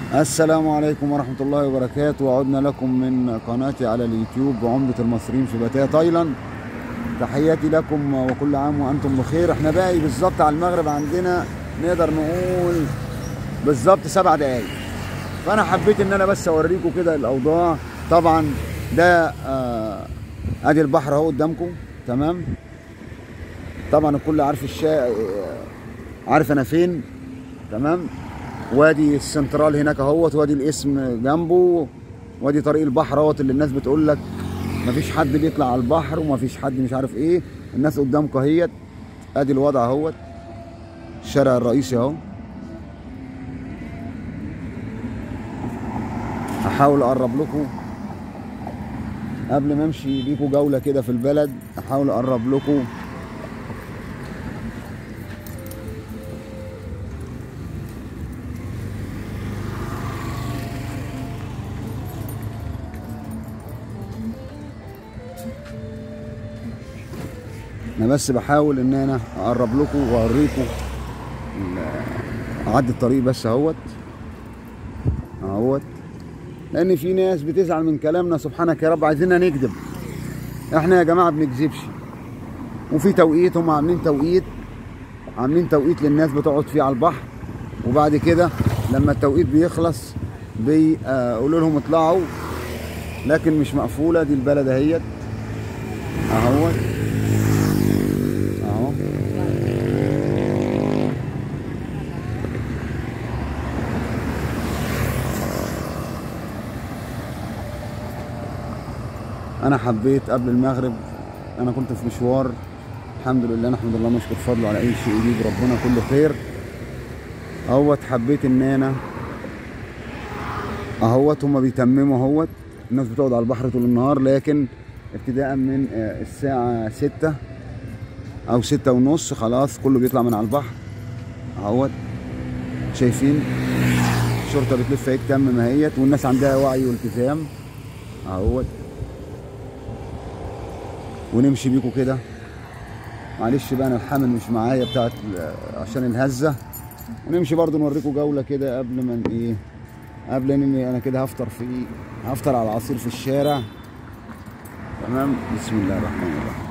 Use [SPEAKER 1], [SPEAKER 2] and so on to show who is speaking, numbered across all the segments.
[SPEAKER 1] السلام عليكم ورحمة الله وبركاته وعدنا لكم من قناتي على اليوتيوب عمدة المصريين في باتايا تايلاند تحياتي لكم وكل عام وأنتم بخير احنا باقي بالظبط على المغرب عندنا نقدر نقول بالظبط سبع دقايق فأنا حبيت إن أنا بس أوريكم كده الأوضاع طبعا ده آه أدي البحر أهو قدامكم تمام طبعا الكل عارف الشا عارف أنا فين تمام وادي السنترال هناك اهوت وادي الاسم جنبه وادي طريق البحر اهوت اللي الناس بتقول لك مفيش حد بيطلع على البحر ومفيش حد مش عارف ايه الناس قدامكم اهيت ادي الوضع اهوت الشارع الرئيسي اهو احاول اقرب لكم قبل ما امشي بيكم جوله كده في البلد احاول اقرب لكم انا بس بحاول ان انا اقرب لكم واوريكم اعدي الطريق بس اهوت اهوت لان في ناس بتزعل من كلامنا سبحانك يا رب عايزيننا نكذب احنا يا جماعه بنكذبش وفي توقيت هم عاملين توقيت عاملين توقيت للناس بتقعد فيه على البحر وبعد كده لما التوقيت بيخلص بيقولوا لهم اطلعوا لكن مش مقفوله دي البلد اهيت اهوت اهو انا حبيت قبل المغرب انا كنت في مشوار الحمد لله نحمد الله نشكر فضله على اي شيء يجيب ربنا كله خير اهوت حبيت ان انا اهوت هما بيتمموا اهوت الناس بتقعد على البحر طول النهار لكن ابتداء من الساعة ستة أو ستة ونص خلاص كله بيطلع من على البحر اهوت شايفين الشرطة بتلف اهي تكمم اهيت والناس عندها وعي والتزام اهوت ونمشي بيكم كده معلش بقى انا الحمل مش معايا بتاعت عشان الهزة ونمشي برضو نوريكم جولة كده قبل ما ايه قبل ان انا كده هفطر في هفطر على العصير في الشارع تمام بسم الله الرحمن الرحيم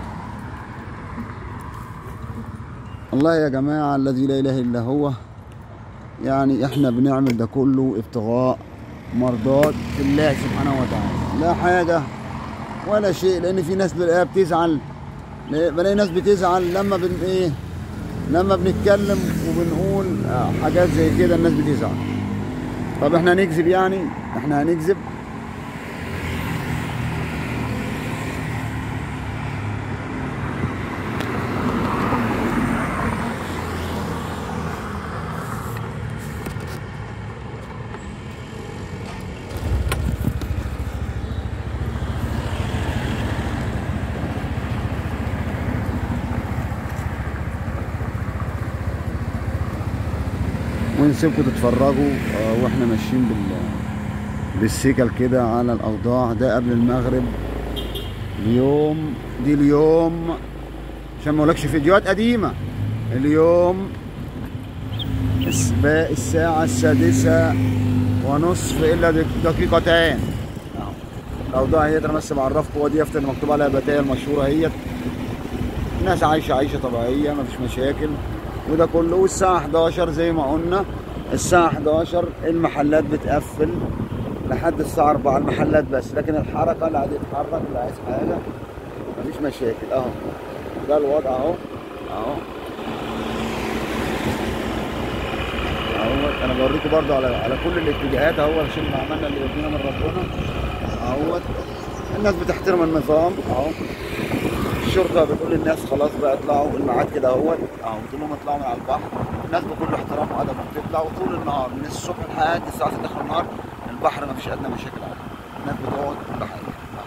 [SPEAKER 1] الله يا جماعة الذي لا إله إلا هو يعني إحنا بنعمل ده كله ابتغاء مرضات الله سبحانه وتعالى لا حاجة ولا شيء لأن في ناس بلاقيها بتزعل بلاقي ناس بتزعل لما بن إيه لما بنتكلم وبنقول حاجات زي كده الناس بتزعل طب إحنا هنكذب يعني إحنا هنكذب ونسيبكم تتفرجوا واحنا ماشيين بال بالسيكل كده على الاوضاع ده قبل المغرب اليوم دي اليوم عشان ما اقولكش فيديوهات قديمه اليوم الساعة السادسة ونصف إلا دقيقتين الأوضاع هي أنا بس بعرفكم ودي يافطة اللي مكتوب عليها باتايا المشهورة هي الناس عايشة عيشة طبيعية مفيش مشاكل وده كله والساعة 11 زي ما قلنا الساعة 11 المحلات بتقفل لحد الساعة 4 المحلات بس لكن الحركة اللي عايز يتحرك اللي عايز حاجة مفيش مشاكل اهو ده الوضع اهو اهو اهو انا بوريكم برضو على على كل الاتجاهات اهو عشان ما عملنا اللي يودينا من ربنا اهو الناس بتحترم النظام اهو الشرطه بتقول للناس خلاص بقى اطلعوا الميعاد كده اهوت اهو بتقول لهم اطلعوا من على البحر الناس بكل احترام وادب بتطلع وطول النهار من الصبح لحد الساعه 6 اخر النهار البحر ما فيش ادنى مشاكل عليه الناس بتقعد بحر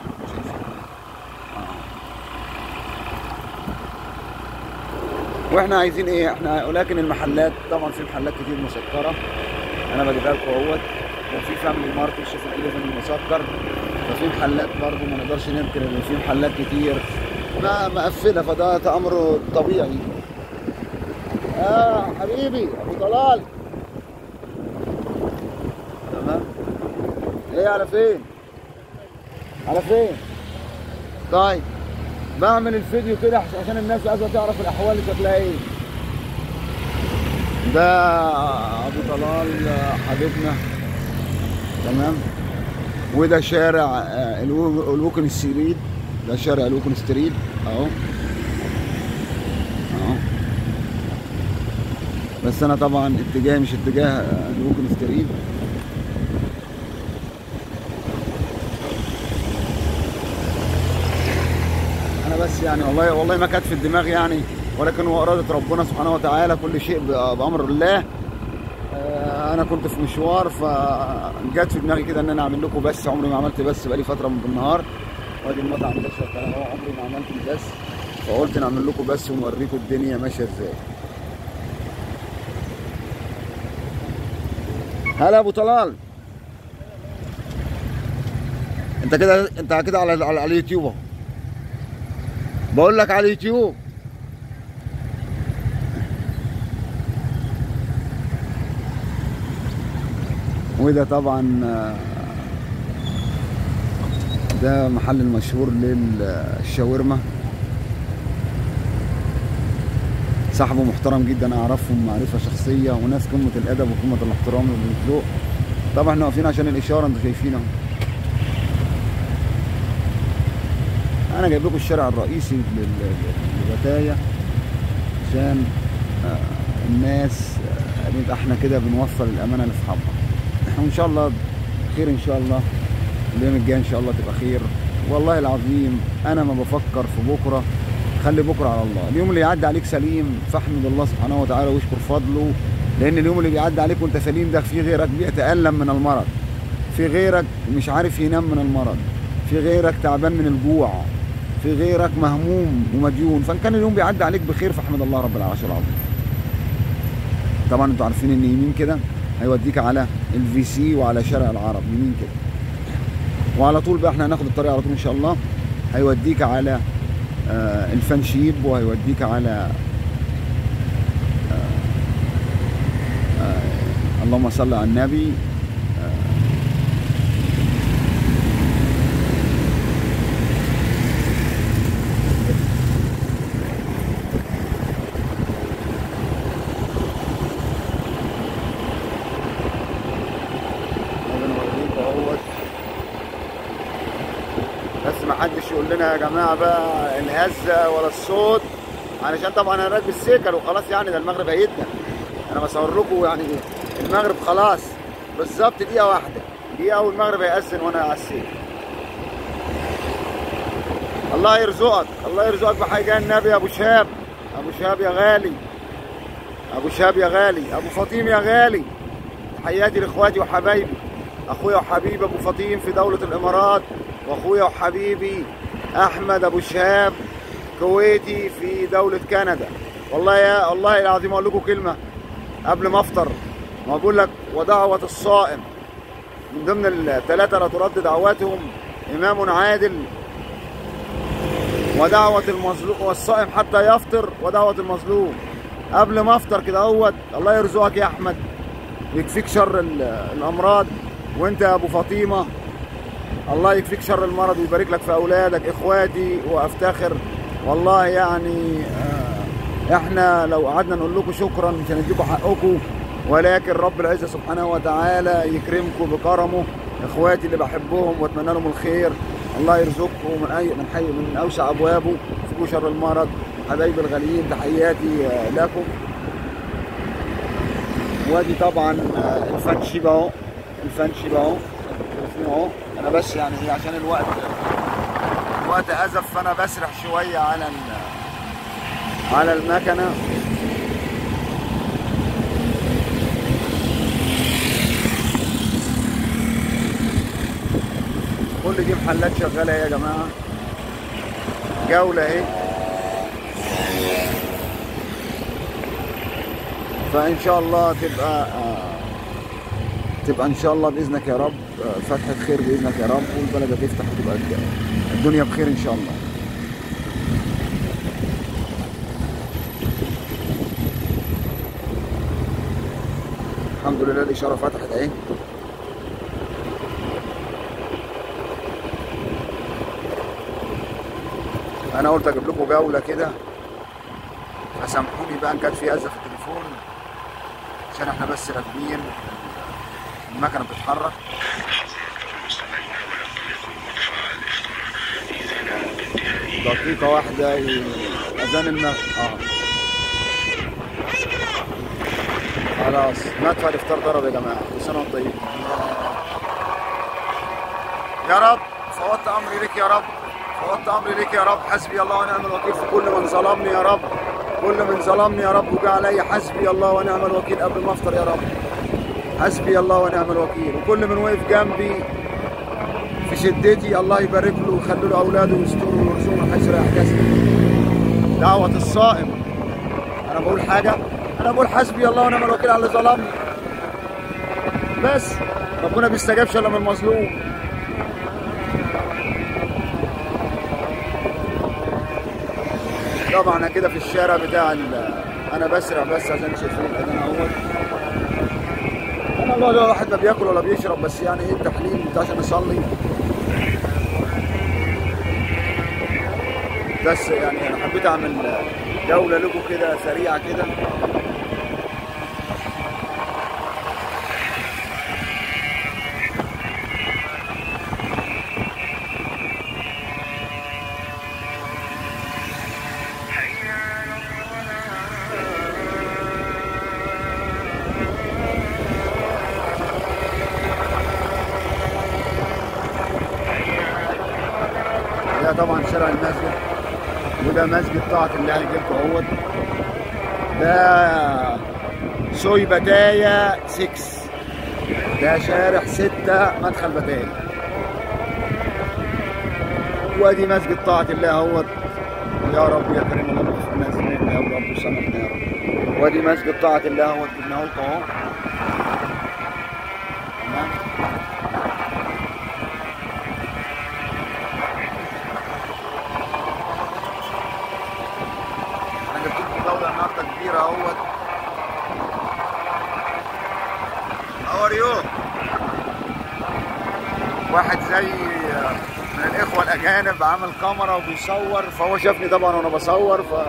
[SPEAKER 1] واحنا عايزين ايه احنا ولكن المحلات طبعا في محلات كتير مسكره انا بجيبها لكم اهوت وفي فاميلي ماركت شوف التليفون المسكر ففي محلات برضه ما نقدرش ننكر ان في محلات كتير ما مقفله فده امر طبيعي اه حبيبي ابو طلال جاي على فين على فين طيب بعمل الفيديو كده عش- عشان الناس عايزه تعرف الاحوال اللي شكلها ايه ده ابو طلال آه، حبيبنا تمام وده شارع آه، الو- الوكن ستريت ده شارع الوكن ستريت اهو اهو بس انا طبعا اتجاهي مش اتجاه آه، الوكن ستريت انا بس يعني والله والله ما كانت في الدماغ يعني ولكن هو اراده ربنا سبحانه وتعالى كل شيء ب- بامر الله آه، انا كنت في مشوار فجت في دماغي كده ان انا اعمل لكم بس عمري ما عملت بس بقالي فتره من النهار وادي المطعم ده شغال اهو عمري ما عملت بس فقلت نعمل لكم بس ونوريكم الدنيا ماشيه ازاي هلا ابو طلال انت كده انت كده على على, على اليوتيوب اهو بقول لك على اليوتيوب وده طبعا آه، ده محل المشهور للشاورما صاحبه محترم جدا اعرفهم معرفه شخصيه وناس قمه الادب وقمه الاحترام والذوق طبعا احنا واقفين عشان الاشاره انتوا شايفين اهو انا جايب لكم الشارع الرئيسي لل- لل- لبتايا عشان آه، الناس آه، نبقى احنا كده بنوصل الامانه لاصحابها وان شاء الله خير ان شاء الله اليوم الجاي ان شاء الله تبقى خير والله العظيم انا ما بفكر في بكره خلي بكره على الله اليوم اللي يعدي عليك سليم فاحمد الله سبحانه وتعالى واشكر فضله لان اليوم اللي بيعدي عليك وانت سليم ده في غيرك بيتالم من المرض في غيرك مش عارف ينام من المرض في غيرك تعبان من الجوع في غيرك مهموم ومديون فان كان اليوم بيعدي عليك بخير فاحمد الله رب العرش العظيم طبعا انتوا عارفين ان يمين كده هيوديك على الفي سي وعلى شارع العرب يمين كده وعلى طول بقى احنا هناخد الطريق على طول ان شاء الله هيوديك على آه الفنشيب وهيوديك على آه آه اللهم صل على النبي بنوريك اهوت بس ما حدش يقول لنا يا جماعه بقى الهزه ولا الصوت علشان طبعا انا راكب السيكل وخلاص يعني ده المغرب هيدنا انا بصور لكم يعني المغرب خلاص بالظبط دقيقه واحده دقيقه والمغرب هيأذن وانا على السيكل الله يرزقك الله يرزقك بحاجه النبي يا ابو شهاب ابو شهاب يا غالي ابو شهاب يا غالي ابو فطيم يا غالي تحياتي لاخواتي وحبايبي اخويا وحبيبي ابو فطيم في دوله الامارات واخويا وحبيبي احمد ابو شهاب كويتي في دوله كندا والله يا والله العظيم اقول لكم كلمه قبل ما افطر ما بقول لك ودعوه الصائم من ضمن الثلاثه لا ترد دعواتهم امام عادل ودعوة المظلوم والصائم حتى يفطر ودعوة المظلوم قبل ما افطر كده اهوت الله يرزقك يا احمد ويكفيك شر ال- الامراض وانت يا ابو فاطمه الله يكفيك شر المرض ويبارك لك في اولادك اخواتي وافتخر والله يعني آه، احنا لو قعدنا نقول لكم شكرا مش هنديكم حقكم ولكن رب العزه سبحانه وتعالى يكرمكم بكرمه اخواتي اللي بحبهم واتمنى لهم الخير الله يرزقكم من اي من حي من اوسع ابوابه يكفيكم شر المرض حبايبي الغاليين تحياتي آه، لكم وادي طبعا آه، الفنشيب اهو الفنشيب اهو شايفين اهو انا بس يعني هي عشان الوقت الوقت ازف فانا بسرح شويه على ال- على المكنه كل دي محلات شغاله اهي يا جماعه جوله اهي فان شاء الله تبقى آه، تبقى ان شاء الله باذنك يا رب آه، فتحه خير باذنك يا رب والبلد هتفتح وتبقى الدنيا بخير ان شاء الله الحمد لله الاشاره فتحت اهي انا قلت اجيب لكم جوله كده فسامحوني بقى ان كانت في اذى في التليفون عشان احنا بس راكبين المكنه بتتحرك دقيقة واحدة ي- أذان المغرب اه خلاص مدفع الإفطار ضرب يا جماعة كل سنة وأنتم طيبين يا رب فوضت أمري لك يا رب فوضت أمري لك يا رب حسبي الله ونعم الوكيل في كل من ظلمني يا رب كل من ظلمني يا رب وجاء علي حسبي الله ونعم الوكيل قبل ما أفطر يا رب حسبي الله ونعم الوكيل وكل من وقف جنبي في شدتي الله يبارك له ويخلي له اولاده ويستره ويرزقه من حيث لا يحتسب دعوة الصائم انا بقول حاجة انا بقول حسبي الله ونعم الوكيل على اللي ظلمني بس ربنا بيستجابش الا من المظلوم طبعا انا كده في الشارع بتاع ال- انا بسرع بس عشان شايفين الاذان اهوت انا والله لا واحد ما بياكل ولا بيشرب بس يعني ايه التحليل بتاع عشان نصلي بس يعني انا حبيت اعمل جوله لكم كده سريعه كده ده طبعا شارع المسجد وده مسجد طاعة الله هيجيلكوا اهوت ده سوي بتايا 6 ده شارع 6 مدخل بتايا وادي مسجد طاعة الله اهوت يا رب يا كريم اللهم اغفر لنا ذنوبنا يا رب وسامحنا يا رب وادي مسجد طاعة الله اهوت جبناه لكم اهو تمام انا جبت لكم جوله النهارده كبيره اهوت هاو ار يو واحد زي من الاخوه الاجانب عامل كاميرا وبيصور فهو شافني طبعا وانا بصور ف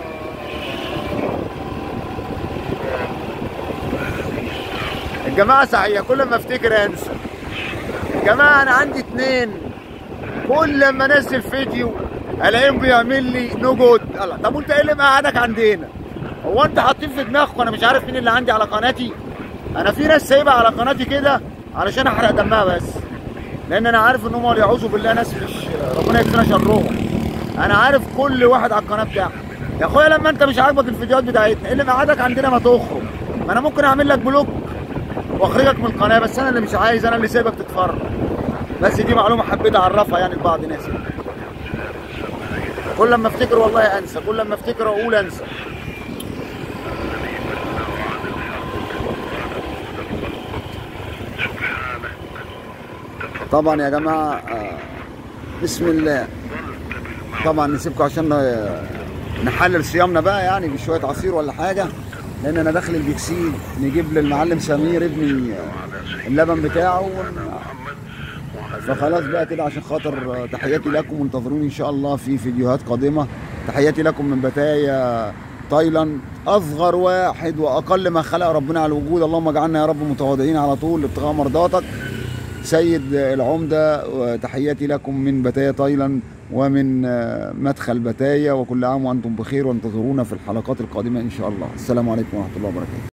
[SPEAKER 1] الجماعه صحيح كل ما افتكر انسى جماعه انا عندي اتنين كل ما انزل فيديو الاقيهم بيعمل لي نو جود الله طب وانت ايه اللي مقعدك عندنا هو انت حاطين في دماغكم انا مش عارف مين اللي عندي على قناتي انا في ناس سايبها على قناتي كده علشان احرق دمها بس لان انا عارف ان هم يعوذوا بالله ناس مش ربنا يكفينا شرهم انا عارف كل واحد على القناه بتاعته يا اخويا لما انت مش عاجبك الفيديوهات بتاعتنا ايه اللي مقعدك عندنا ما تخرج ما انا ممكن اعمل لك بلوك واخرجك من القناه بس انا اللي مش عايز انا اللي سايبك تتفرج بس دي معلومه حبيت اعرفها يعني لبعض الناس كل لما افتكر والله انسى كل لما افتكر اقول انسى طبعا يا جماعه آه، بسم الله طبعا نسيبكم عشان آه، نحلل صيامنا بقى يعني بشويه عصير ولا حاجه لان انا داخل البكسيل نجيب للمعلم سمير ابني آه، اللبن بتاعه ون- فخلاص بقى كده عشان خاطر آه، تحياتي لكم وانتظروني ان شاء الله في فيديوهات قادمه تحياتي لكم من بتايا تايلاند اصغر واحد واقل ما خلق ربنا على الوجود اللهم اجعلنا يا رب متواضعين على طول ابتغاء مرضاتك سيد العمدة وتحياتي لكم من بتايا تايلاند ومن آه، مدخل بتايا وكل عام وأنتم بخير وانتظرونا في الحلقات القادمة إن شاء الله السلام عليكم ورحمة الله وبركاته